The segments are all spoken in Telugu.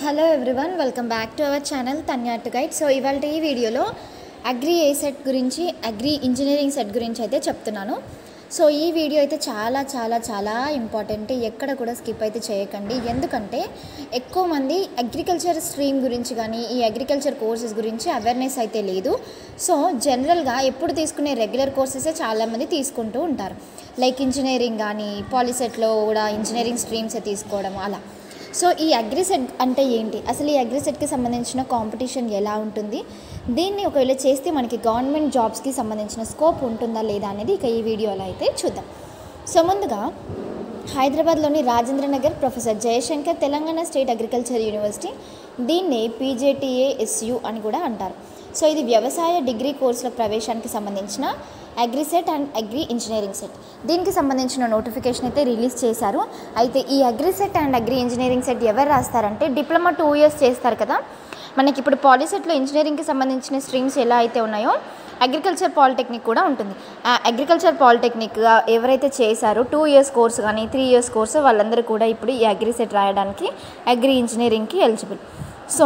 hello everyone welcome back to our channel Tanya to guide so ఇవాళ ఈ వీడియోలో అగ్రి ఏ సెట్ గురించి అగ్రి ఇంజనీరింగ్ సెట్ గురించి అయితే చెప్తున్నాను సో ఈ వీడియో అయితే చాలా చాలా చాలా ఇంపార్టెంట్ ఎక్కడ కూడా స్కిప్ అయితే చేయకండి ఎందుకంటే ఎక్కువ మంది అగ్రికల్చర్ స్ట్రీమ్ గురించి కానీ ఈ అగ్రికల్చర్ కోర్సెస్ గురించి అవేర్నెస్ అయితే లేదు సో జనరల్గా ఎప్పుడు తీసుకునే రెగ్యులర్ కోర్సెసే చాలామంది తీసుకుంటూ ఉంటారు లైక్ ఇంజనీరింగ్ కానీ పాలిసెట్లో కూడా ఇంజనీరింగ్ స్ట్రీమ్స్ తీసుకోవడం అలా సో ఈ అగ్రిసెట్ అంటే ఏంటి అసలు ఈ అగ్రిసెట్కి సంబంధించిన కాంపిటీషన్ ఎలా ఉంటుంది దీన్ని ఒకవేళ చేస్తే మనకి గవర్నమెంట్ జాబ్స్కి సంబంధించిన స్కోప్ ఉంటుందా లేదా అనేది ఇక ఈ వీడియోలో అయితే చూద్దాం సో ముందుగా హైదరాబాద్లోని Rajendra Nagar professor Jayashankar Telangana state agriculture university దీన్ని పీజేటీఏఎస్యు అని కూడా అంటారు సో ఇది వ్యవసాయ డిగ్రీ కోర్సుల ప్రవేశానికి సంబంధించిన AgriCET and agri engineering CET దీనికి సంబంధించిన నోటిఫికేషన్ అయితే రిలీజ్ చేశారు అయితే ఈ AgriCET and agri engineering CET ఎవరు రాస్తారంటే డిప్లొమా టూ ఇయర్స్ చేస్తారు కదా మనకి ఇప్పుడు పాలిసెట్లో ఇంజనీరింగ్కి సంబంధించిన స్ట్రీమ్స్ ఎలా అయితే ఉన్నాయో అగ్రికల్చర్ పాలిటెక్నిక్ కూడా ఉంటుంది ఆ అగ్రికల్చర్ పాలిటెక్నిక్ ఎవరైతే చేశారో టూ ఇయర్స్ కోర్స్ కానీ త్రీ ఇయర్స్ కోర్సు వాళ్ళందరూ కూడా ఇప్పుడు ఈ అగ్రిసెట్ రాయడానికి అగ్రి ఇంజనీరింగ్కి ఎలిజిబుల్ సో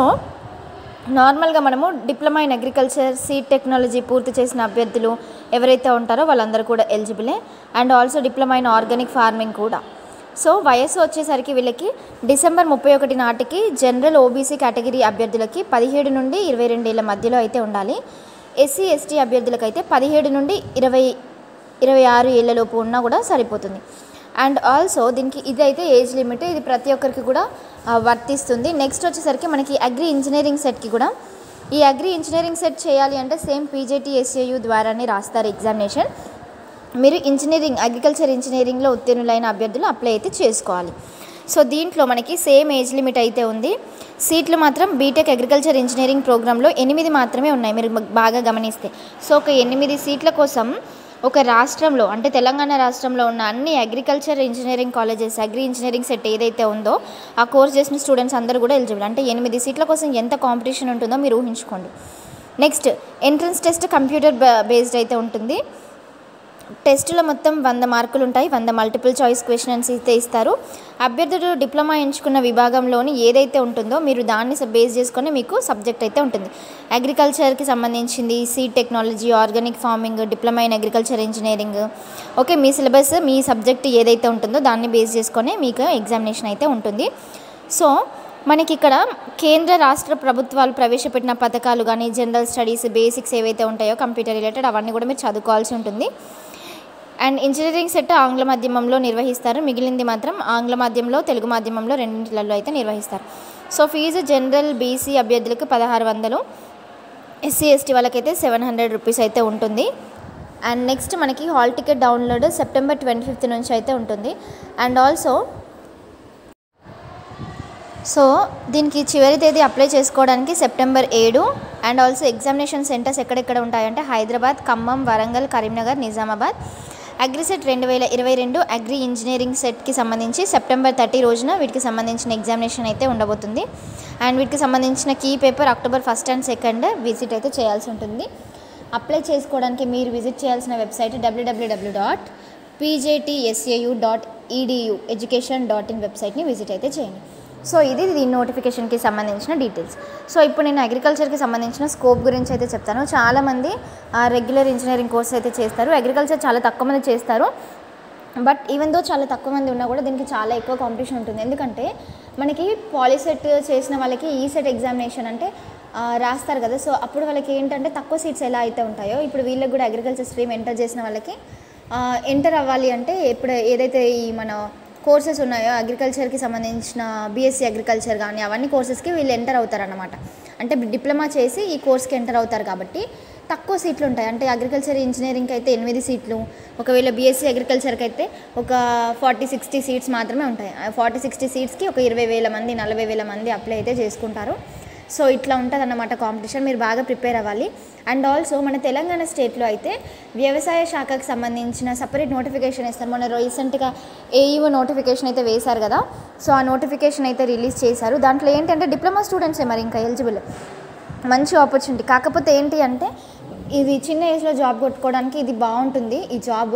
నార్మల్గా మనము diploma in agriculture seed technology పూర్తి చేసిన అభ్యర్థులు ఎవరైతే ఉంటారో వాళ్ళందరూ కూడా ఎలిజిబులే and also diploma in organic farming కూడా సో వయస్సు వచ్చేసరికి వీళ్ళకి డిసెంబర్ ముప్పై ఒకటి నాటికి జనరల్ ఓబీసీ కేటగిరీ అభ్యర్థులకి పదిహేడు నుండి ఇరవై రెండేళ్ల మధ్యలో అయితే ఉండాలి ఎస్సీ ఎస్టీ అభ్యర్థులకైతే పదిహేడు నుండి ఇరవై ఇరవై ఆరు ఏళ్ళలోపు ఉన్నా కూడా సరిపోతుంది అండ్ ఆల్సో దీనికి ఇది అయితే ఏజ్ లిమిట్ ఇది ప్రతి ఒక్కరికి కూడా ఆ, వర్తిస్తుంది నెక్స్ట్ వచ్చేసరికి మనకి అగ్రి ఇంజనీరింగ్ సెట్కి కూడా ఈ అగ్రి ఇంజనీరింగ్ సెట్ చేయాలి అంటే సేమ్ పీజేటీ ఎస్ఏయు ద్వారానే రాస్తారు ఎగ్జామినేషన్ మీరు ఇంజనీరింగ్ అగ్రికల్చర్ ఇంజనీరింగ్లో ఉత్తీర్ణులైన అభ్యర్థులు అప్లై అయితే చేసుకోవాలి సో దీంట్లో మనకి సేమ్ ఏజ్ లిమిట్ అయితే ఉంది సీట్లు మాత్రం బీటెక్ అగ్రికల్చర్ ఇంజనీరింగ్ ప్రోగ్రాంలో ఎనిమిది మాత్రమే ఉన్నాయి మీరు బాగా గమనిస్తే సో ఒక ఎనిమిది సీట్ల కోసం ఒక రాష్ట్రంలో అంటే తెలంగాణ రాష్ట్రంలో ఉన్న అన్ని agriculture engineering colleges agri engineering CET ఏదైతే ఉందో ఆ కోర్స్ చేసిన స్టూడెంట్స్ అందరూ కూడా ఎలిజిబుల్ అంటే ఎనిమిది సీట్ల కోసం ఎంత కాంపిటీషన్ ఉంటుందో మీరు ఊహించుకోండి next entrance test computer based అయితే ఉంటుంది టెస్టులో మొత్తం వంద మార్కులు ఉంటాయి వంద మల్టిపుల్ చాయిస్ క్వశ్చన్స్ అయితే ఇస్తారు అభ్యర్థులు డిప్లొమా ఎంచుకున్న విభాగంలోని ఏదైతే ఉంటుందో మీరు దాన్ని బేస్ చేసుకొని మీకు సబ్జెక్ట్ అయితే ఉంటుంది అగ్రికల్చర్కి సంబంధించింది seed technology organic farming diploma in agriculture engineering okay మీ సిలబస్ మీ సబ్జెక్ట్ ఏదైతే ఉంటుందో దాన్ని బేస్ చేసుకొని మీకు ఎగ్జామినేషన్ అయితే ఉంటుంది సో మనకి ఇక్కడ కేంద్ర రాష్ట్ర ప్రభుత్వాలు ప్రవేశపెట్టిన పథకాలు కానీ జనరల్ స్టడీస్ బేసిక్స్ ఏవైతే ఉంటాయో కంప్యూటర్ రిలేటెడ్ అవన్నీ కూడా మీరు చదువుకోవాల్సి ఉంటుంది అండ్ ఇంజనీరింగ్ సెట్ ఆంగ్ల మాధ్యమంలో నిర్వహిస్తారు మిగిలింది మాత్రం ఆంగ్ల మాధ్యమంలో తెలుగు మాధ్యమంలో రెండింటిలలో అయితే నిర్వహిస్తారు సో ఫీజు జనరల్ బీసీ అభ్యర్థులకు పదహారు వందలు ఎస్సీ ఎస్టీ వాళ్ళకైతే సెవెన్ హండ్రెడ్ రూపీస్ అయితే ఉంటుంది అండ్ నెక్స్ట్ మనకి hall ticket download September twenty fifth నుంచి అయితే ఉంటుంది అండ్ ఆల్సో సో దీనికి చివరి తేదీ అప్లై చేసుకోవడానికి సెప్టెంబర్ ఏడు అండ్ ఆల్సో ఎగ్జామినేషన్ సెంటర్స్ ఎక్కడెక్కడ ఉంటాయంటే హైదరాబాద్ ఖమ్మం వరంగల్ కరీంనగర్ నిజామాబాద్ అగ్రిసెట్ రెండు వేల ఇరవై రెండు అగ్రి ఇంజనీరింగ్ సెట్కి సంబంధించి సెప్టెంబర్ థర్టీ రోజున వీటికి సంబంధించిన ఎగ్జామినేషన్ అయితే ఉండబోతుంది అండ్ వీటికి సంబంధించిన key paper October first and second visit అయితే చేయాల్సి ఉంటుంది అప్లై చేసుకోవడానికి మీరు విజిట్ చేయాల్సిన వెబ్సైట్ డబ్ల్యూడబ్ల్యూడబ్ల్యూ dot PJTSAU dot EDU education dot in వెబ్సైట్ని విజిట్ అయితే చేయండి సో ఇది దీని నోటిఫికేషన్కి సంబంధించిన డీటెయిల్స్ సో ఇప్పుడు నేను అగ్రికల్చర్కి సంబంధించిన స్కోప్ గురించి అయితే చెప్తాను చాలామంది రెగ్యులర్ ఇంజనీరింగ్ కోర్స్ అయితే చేస్తారు అగ్రికల్చర్ చాలా తక్కువ మంది చేస్తారు బట్ ఈవెన్ దో చాలా తక్కువ మంది ఉన్నా కూడా దీనికి చాలా ఎక్కువ కాంపిటీషన్ ఉంటుంది ఎందుకంటే మనకి పాలిసెట్ చేసిన వాళ్ళకి ఈ సెట్ ఎగ్జామినేషన్ అంటే ఆ, రాస్తారు కదా సో అప్పుడు వాళ్ళకి ఏంటంటే తక్కువ సీట్స్ ఎలా అయితే ఉంటాయో ఇప్పుడు వీళ్ళకి కూడా అగ్రికల్చర్ స్ట్రీమ్ ఎంటర్ చేసిన వాళ్ళకి ఎంటర్ అవ్వాలి అంటే ఇప్పుడు ఏదైతే ఈ మన కోర్సెస్ ఉన్నాయో అగ్రికల్చర్కి సంబంధించిన బీఎస్సీ అగ్రికల్చర్ కానీ అవన్నీ కోర్సెస్కి వీళ్ళు ఎంటర్ అవుతారన్నమాట అంటే డిప్లొమా చేసి ఈ కోర్స్కి ఎంటర్ అవుతారు కాబట్టి తక్కువ సీట్లు ఉంటాయి అంటే అగ్రికల్చర్ ఇంజనీరింగ్కి అయితే ఎనిమిది సీట్లు ఒకవేళ బీఎస్సీ అగ్రికల్చర్కి అయితే ఒక ఫార్టీ సిక్స్టీ సీట్స్ మాత్రమే ఉంటాయి ఫార్టీ సిక్స్టీ సీట్స్కి ఒక ఇరవై వేల మంది నలభై వేల మంది అప్లై అయితే చేసుకుంటారు సో ఇట్లా ఉంటుంది అన్నమాట కాంపిటీషన్ మీరు బాగా ప్రిపేర్ అవ్వాలి అండ్ ఆల్సో మన తెలంగాణ స్టేట్లో అయితే వ్యవసాయ శాఖకు సంబంధించిన సపరేట్ నోటిఫికేషన్ ఇస్తారు మొన్న రీసెంట్గా ఏఈఓ నోటిఫికేషన్ అయితే వేశారు కదా సో ఆ నోటిఫికేషన్ అయితే రిలీజ్ చేశారు దాంట్లో ఏంటంటే డిప్లొమా స్టూడెంట్సే మరి ఇంకా ఎలిజిబుల్ మంచి ఆపర్చునిటీ కాకపోతే ఏంటి అంటే ఇది చిన్న ఏజ్లో జాబ్ కొట్టుకోవడానికి ఇది బాగుంటుంది ఈ జాబ్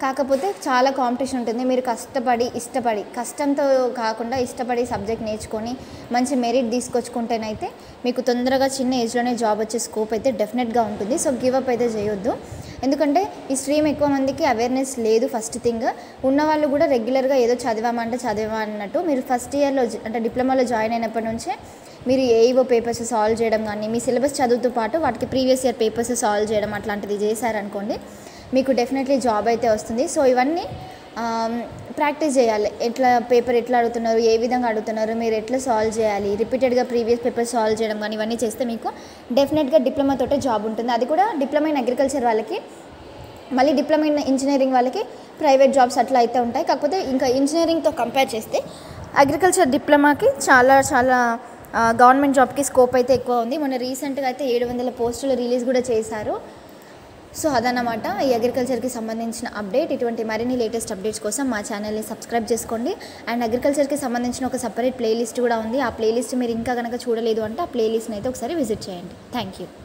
కాకపోతే చాలా కాంపిటీషన్ ఉంటుంది మీరు కష్టపడి ఇష్టపడి కష్టంతో కాకుండా ఇష్టపడి సబ్జెక్ట్ నేర్చుకొని మంచి మెరిట్ తీసుకొచ్చుకుంటేనైతే మీకు తొందరగా చిన్న ఏజ్లోనే జాబ్ వచ్చే స్కోప్ అయితే డెఫినెట్గా ఉంటుంది సో గివ్ అప్ అయితే చేయొద్దు ఎందుకంటే ఈ స్ట్రీమ్ ఎక్కువ మందికి అవేర్నెస్ లేదు ఫస్ట్ థింగ్ ఉన్న వాళ్ళు కూడా రెగ్యులర్గా ఏదో చదివామంటే చదివా అన్నట్టు మీరు ఫస్ట్ ఇయర్లో జ- అంటే డిప్లొమాలో జాయిన్ అయినప్పటి నుంచే మీరు ఏవో పేపర్స్ సాల్వ్ చేయడం కానీ మీ సిలబస్ చదువుతో పాటు వాటికి ప్రీవియస్ ఇయర్ పేపర్స్ సాల్వ్ చేయడం అట్లాంటిది చేశారనుకోండి మీకు డెఫినెట్లీ జాబ్ అయితే వస్తుంది సో ఇవన్నీ ప్రాక్టీస్ చేయాలి ఎట్లా పేపర్ ఎట్లా అడుగుతున్నారు ఏ విధంగా అడుగుతున్నారు మీరు ఎట్లా సాల్వ్ చేయాలి రిపీటెడ్గా ప్రీవియస్ పేపర్ సాల్వ్ చేయడం కానీ ఇవన్నీ చేస్తే మీకు డెఫినెట్గా డిప్లొమా తోటే జాబ్ ఉంటుంది అది కూడా డిప్లొమా ఇన్ అగ్రికల్చర్ వాళ్ళకి మళ్ళీ డిప్లొమా ఇన్ ఇంజనీరింగ్ వాళ్ళకి ప్రైవేట్ జాబ్స్ అట్లా అయితే ఉంటాయి కాకపోతే ఇంకా ఇంజనీరింగ్తో కంపేర్ చేస్తే అగ్రికల్చర్ డిప్లొమాకి చాలా చాలా గవర్నమెంట్ జాబ్కి స్కోప్ అయితే ఎక్కువ ఉంది మొన్న రీసెంట్గా అయితే ఏడు వందల పోస్టులు రిలీజ్ కూడా చేశారు సో అదన్నమాట ఈ అగ్రికల్చర్కి సంబంధించిన అప్డేట్ ఇటువంటి మరిన్ని లేటెస్ట్ అప్డేట్స్ కోసం మా ఛానల్ని సబ్స్క్రైబ్ చేసుకోండి అండ్ అగ్రికల్చర్కి సంబంధించిన ఒక సపరేట్ ప్లేలిస్ట్ కూడా ఉంది ఆ ప్లేలిస్ట్ మీరు ఇంకా కనుక చూడలేదు అంటే ఆ ప్లేలిస్ట్ని అయితే ఒకసారి విజిట్ చేయండి థ్యాంక్ యూ